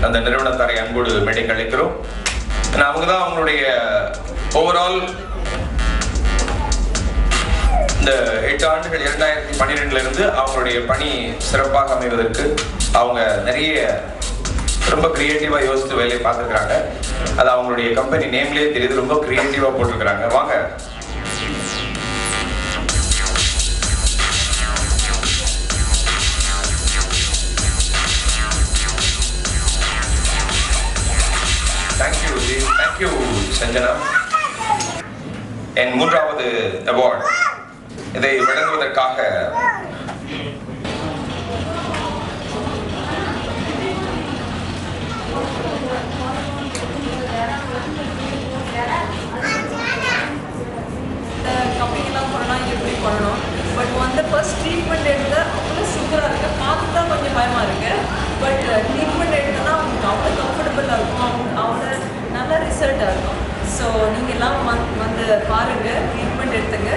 அந்த நிறுவனத்தாரை அன்போடு மேடைக்கு அழைக்கிறோம் ஏன்னா அவங்க தான் அவங்களுடைய ஓவரால் இந்த எட்டு ஆண்டுகள் இரண்டாயிரத்தி பன்னிரெண்டுல இருந்து அவங்களுடைய பணி சிறப்பாக அமைவதற்கு அவங்க நிறைய ரொம்ப கிரியேட்டிவா யோசித்து வேலையை பார்த்துருக்காங்க அது அவங்களுடைய கம்பெனி நேம்லயே தெரியுது ரொம்ப கிரியேட்டிவா போட்டிருக்கிறாங்க வாங்க தேங்க்யூ ஜி தேங்க்யூ சஞ்சனா என் மூன்றாவது அவார்ட் இதை வழங்குவதற்காக கம்மிங்கெல்லாம் பண்ணணும் எப்படி பண்ணணும் பட் வந்து ஃபர்ஸ்ட் ட்ரீட்மெண்ட் எடுக்க அவ்வளோ சூப்பராக இருக்கு பார்த்து தான் கொஞ்சம் பயமாக இருக்கு பட் ட்ரீட்மெண்ட் எடுத்தோன்னா அவங்களுக்கு அவ்வளோ கம்ஃபர்டபுளாக இருக்கும் அவங்க அவ்வளோ நல்ல ரிசல்ட்டாக இருக்கும் ஸோ நீங்கள்லாம் வந் வந்து பாருங்கள் ட்ரீட்மெண்ட் எடுத்துங்க